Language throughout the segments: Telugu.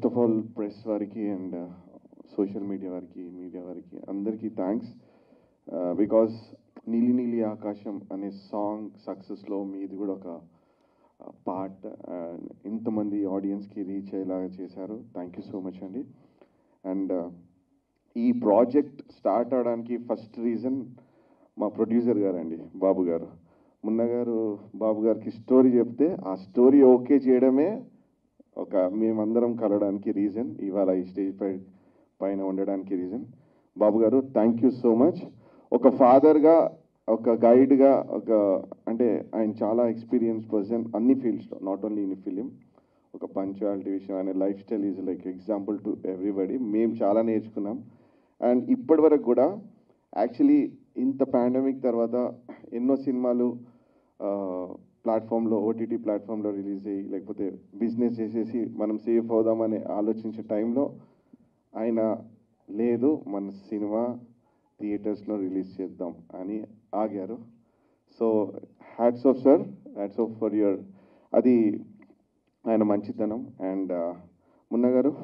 ఫస్ట్ ఆఫ్ ఆల్ ప్రెస్ వారికి అండ్ సోషల్ మీడియా వారికి మీడియా వారికి అందరికీ థ్యాంక్స్ బికాస్ నీలి నీలి ఆకాశం అనే సాంగ్ సక్సెస్లో మీది కూడా ఒక పార్ట్ ఇంతమంది ఆడియన్స్కి రీచ్ అయ్యేలాగా చేశారు థ్యాంక్ యూ సో మచ్ అండి అండ్ ఈ ప్రాజెక్ట్ స్టార్ట్ అవడానికి ఫస్ట్ రీజన్ మా ప్రొడ్యూసర్ గారండి బాబు గారు మున్న గారు బాబు గారికి స్టోరీ చెప్తే ఆ స్టోరీ ఓకే చేయడమే ఒక మేమందరం కలవడానికి రీజన్ ఇవాళ ఈ స్టేజ్ పై పైన ఉండడానికి రీజన్ బాబు గారు థ్యాంక్ యూ సో మచ్ ఒక ఫాదర్గా ఒక గైడ్గా ఒక అంటే ఆయన చాలా ఎక్స్పీరియన్స్ పర్సన్ అన్ని ఫీల్డ్స్లో నాట్ ఓన్లీ ఇన్ ఫిలిం ఒక పంచువాలిటీ విషయం ఆయన life style is like example to everybody మేము చాలా నేర్చుకున్నాం అండ్ ఇప్పటి వరకు కూడా యాక్చువల్లీ ఇంత పాండమిక్ తర్వాత ఎన్నో సినిమాలు ప్లాట్ఫామ్లో ఓటీటీ ప్లాట్ఫామ్లో రిలీజ్ అయ్యి లేకపోతే బిజినెస్ చేసేసి మనం సేఫ్ అవుదామని ఆలోచించే టైంలో ఆయన లేదు మన సినిమా థియేటర్స్లో రిలీజ్ చేద్దాం అని ఆగారు so hats off sir hats off for your అది ఆయన మంచితనం అండ్ మున్న గారు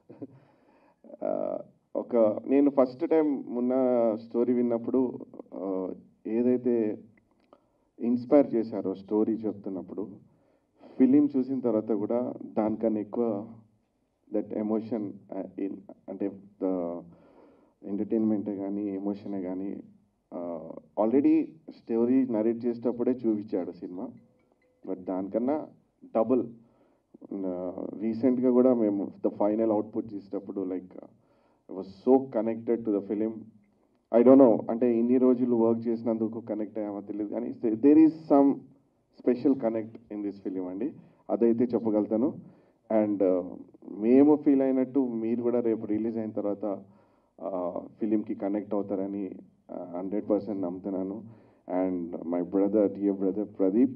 ఒక నేను ఫస్ట్ టైం మున్న స్టోరీ విన్నప్పుడు ఏదైతే ఇన్స్పైర్ చేశారో స్టోరీ చెప్తున్నప్పుడు ఫిలిం చూసిన తర్వాత కూడా దానికన్నా ఎక్కువ దట్ ఎమోషన్ అంటే ద ఎంటర్టైన్మెంటే కానీ ఎమోషనే కానీ ఆల్రెడీ స్టోరీ నరేట్ చేసేటప్పుడే చూపించాడు సినిమా బట్ దానికన్నా డబుల్ రీసెంట్గా కూడా మేము ద ఫైనల్ అవుట్పుట్ చేసేటప్పుడు like was so connected to the film I don't know అంటే ఇన్ని రోజులు వర్క్ చేసినందుకు కనెక్ట్ అయ్యామో తెలియదు కానీ there is some special connect in this film అండి అదైతే చెప్పగలుగుతాను అండ్ మేము ఫీల్ అయినట్టు మీరు కూడా రేపు రిలీజ్ అయిన తర్వాత ఫిలింకి కనెక్ట్ అవుతారని హండ్రెడ్ పర్సెంట్ నమ్ముతున్నాను and my brother dear brother Pradeep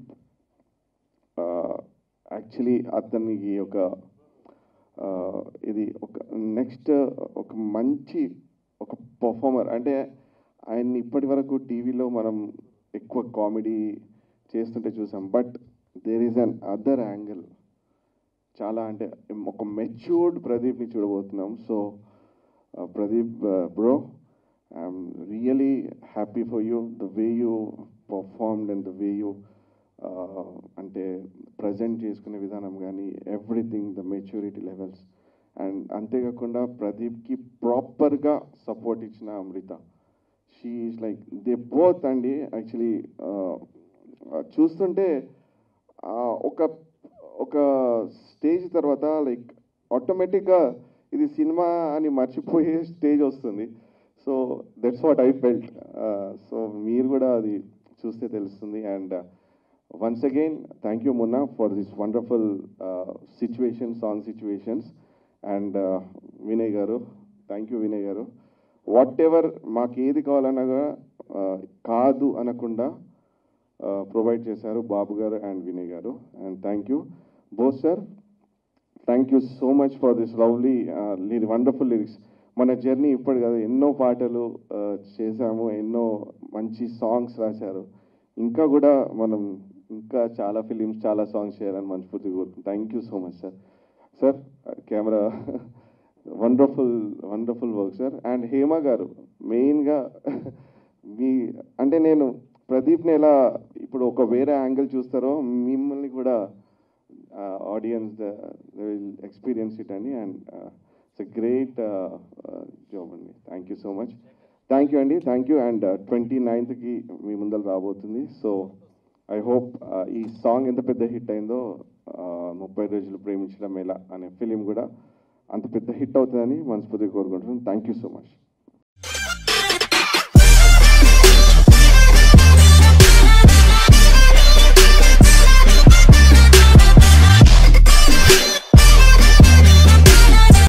actually అతనికి ఒక ఇది ఒక నెక్స్ట్ ఒక మంచి ఒక పర్ఫార్మర్ అంటే ఆయన్ని ఇప్పటి వరకు టీవీలో మనం ఎక్కువ కామెడీ చేస్తుంటే చూసాం but there is an other angle చాలా అంటే ఒక మెచ్యూర్డ్ ప్రదీప్ని చూడబోతున్నాం so Pradeep bro I'm really happy for you the way you performed and the way you అంటే ప్రజెంట్ చేసుకునే విధానం కానీ everything the maturity levels and అంతేకాకుండా ప్రదీప్కి ప్రాపర్గా సపోర్ట్ ఇచ్చిన Amrutha she is like they both అండి యాక్చువల్లీ చూస్తుంటే ఒక ఒక స్టేజ్ తర్వాత లైక్ ఆటోమేటిక్గా ఇది సినిమా అని మర్చిపోయే స్టేజ్ వస్తుంది so that's what I felt so మీరు కూడా అది చూస్తే తెలుస్తుంది and once again thank you Munna for this wonderful situation song situations and Vinay గారు థ్యాంక్ యూ వినయ్ గారు వాట్ ఎవర్ మాకు ఏది కావాలనగా కాదు అనకుండా ప్రొవైడ్ చేశారు బాబు గారు అండ్ వినయ్ గారు and thank you Bose sir thank you so much for this lovely wonderful lyrics మన జర్నీ ఇప్పటి కాదు ఎన్నో పాటలు చేశాము ఎన్నో మంచి సాంగ్స్ రాశారు ఇంకా కూడా మనం ఇంకా చాలా ఫిలిమ్స్ చాలా సాంగ్స్ చేయాలని మనస్ఫూర్తిగా కోరుకుంటాం thank you so much sir sir camera wonderful wonderful work sir and Hema గారు మెయిన్గా మీ అంటే నేను ప్రదీప్ని ఎలా ఇప్పుడు ఒక వేరే యాంగిల్ చూస్తారో మిమ్మల్ని కూడా ఆడియన్స్ విల్ ఎక్స్పీరియన్స్ ఇట్ అండి అండ్ ఇట్స్ గ్రేట్ జాబ్ అండి thank you so much thank you అండి థ్యాంక్ యూ అండ్ ట్వంటీ నైన్త్కి మీ ముందర రాబోతుంది సో ఐ హోప్ ఈ సాంగ్ ఎంత పెద్ద హిట్ అయిందో ముప్పై రోజులు ప్రేమించడం ఎలా అనే ఫిలిం కూడా అంత పెద్ద హిట్ అవుతుందని మనస్ఫూర్తిగా కోరుకుంటున్నాను థ్యాంక్ యూ సో మచ్